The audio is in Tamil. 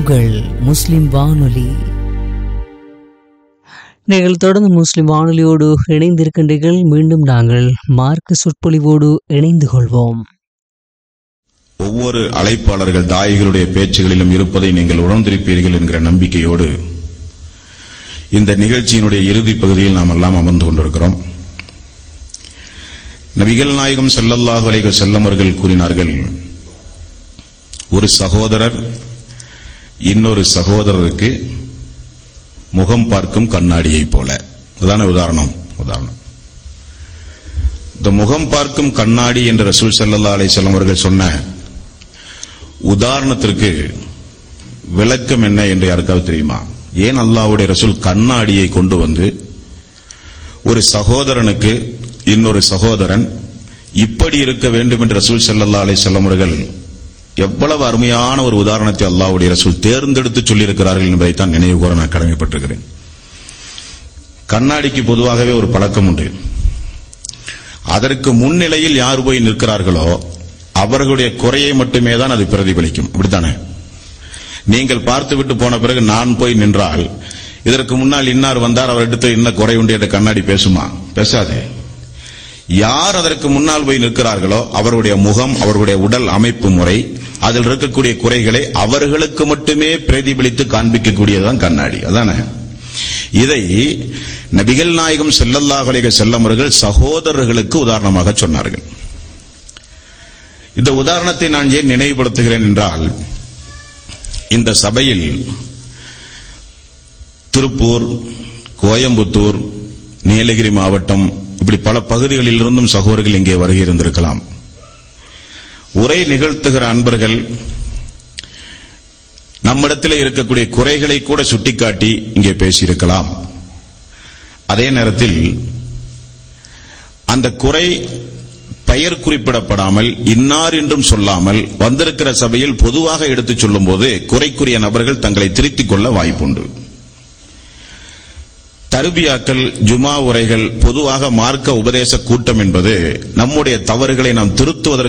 உங்கள் முஸ்லிம் வானொலி நீங்கள் தொடர்ந்து முஸ்லிம் வானொலியோடு இணைந்திருக்கின்றீர்கள் மீண்டும் நாங்கள் மார்க்க சொற்பொழிவோடு இணைந்து கொள்வோம் ஒவ்வொரு அழைப்பாளர்கள் தாயிகளுடைய பேச்சுகளிலும் இருப்பதை நீங்கள் உணர்ந்திருப்பீர்கள் என்கிற நம்பிக்கையோடு இந்த நிகழ்ச்சியினுடைய இறுதி பகுதியில் நாம் எல்லாம் அமர்ந்து கொண்டிருக்கிறோம் நபிகள் நாயகம் ஸல்லல்லாஹு அலைஹி வஸல்லம் அவர்கள் கூறினார்கள் ஒரு சகோதரர் இன்னொரு சகோதரருக்கு முகம் பார்க்கும் கண்ணாடியைப் போல அதுதானே உதாரணம் உதாரணம் இந்த முகம் பார்க்கும் கண்ணாடி என்று ரசூல் ஸல்லல்லாஹு அலைஹி வஸல்லம் அவர்கள் சொன்ன உதாரணத்திற்கு விளக்கம் என்ன என்று யாருக்காவது தெரியுமா ஏன் அல்லாஹ்வுடைய ரசூல் கண்ணாடியை கொண்டு வந்து ஒரு சகோதரனுக்கு இன்னொரு சகோதரன் இப்படி இருக்க வேண்டும் என்று ரசூல் ஸல்லல்லாஹு அலைஹி வஸல்லம் அவர்கள் எவ்வளவு அருமையான ஒரு உதாரணத்தை அல்லாஹ்வுடைய ரசூல் தேர்ந்தெடுத்து சொல்லியிருக்கிறார்கள் என்பதைத்தான் நினைவு கூற நான் கடமைப்பட்டிருக்கிறேன் கண்ணாடிக்கு பொதுவாகவே ஒரு பழக்கம் உண்டு அதற்கு முன்னிலையில் யார் போய் நிற்கிறார்களோ அவர்களுடைய குறையை மட்டுமே தான் அது பிரதிபலிக்கும் அப்படித்தானே நீங்கள் பார்த்துவிட்டு போன பிறகு நான் போய் நின்றால் இதற்கு முன்னால் இன்னார் வந்தார் அவரிடத்து என்ன குறை உண்டு என்ற கண்ணாடி பேசுமா பேசாதே யார் அதற்கு முன்னால் போய் நிற்கிறார்களோ அவருடைய முகம் அவர்களுடைய உடல் அமைப்பு முறை அதில் இருக்கக்கூடிய குறைகளை அவர்களுக்கு மட்டுமே பிரதிபலித்து காண்பிக்கக்கூடியதுதான் கண்ணாடி அதானே இதை நபிகள் நாயகம் ஸல்லல்லாஹு அலைஹி வஸல்லம் அவர்கள் சகோதரர்களுக்கு உதாரணமாக சொன்னார்கள் இந்த உதாரணத்தை நான் ஏன் நினைவுபடுத்துகிறேன் என்றால் இந்த சபையில் திருப்பூர் கோயம்புத்தூர் நீலகிரி மாவட்டம் இப்படி பல பகுதிகளில் இருந்தும் சகோதரர்கள் இங்கே வருகை இருந்திருக்கலாம் உரை நிகழ்த்துகிற அன்பர்கள் நம்மிடத்தில் இருக்கக்கூடிய குறைகளை கூட சுட்டிக்காட்டி இங்கே பேசியிருக்கலாம் அதே நேரத்தில் அந்த குறை பெயர் குறிப்பிடப்படாமல் இன்னார் என்றும் சொல்லாமல் வந்திருக்கிற சபையில் பொதுவாக எடுத்துச் சொல்லும்போது குறைக்குரிய நபர்கள் தங்களை திருத்திக் கொள்ள வாய்ப்புண்டு தருபியாக்கள் ஜுமா உரைகள் பொதுவாக மார்க்க உபதேச கூட்டம் என்பது நம்முடைய தவறுகளை நாம் திருத்துவதற்கு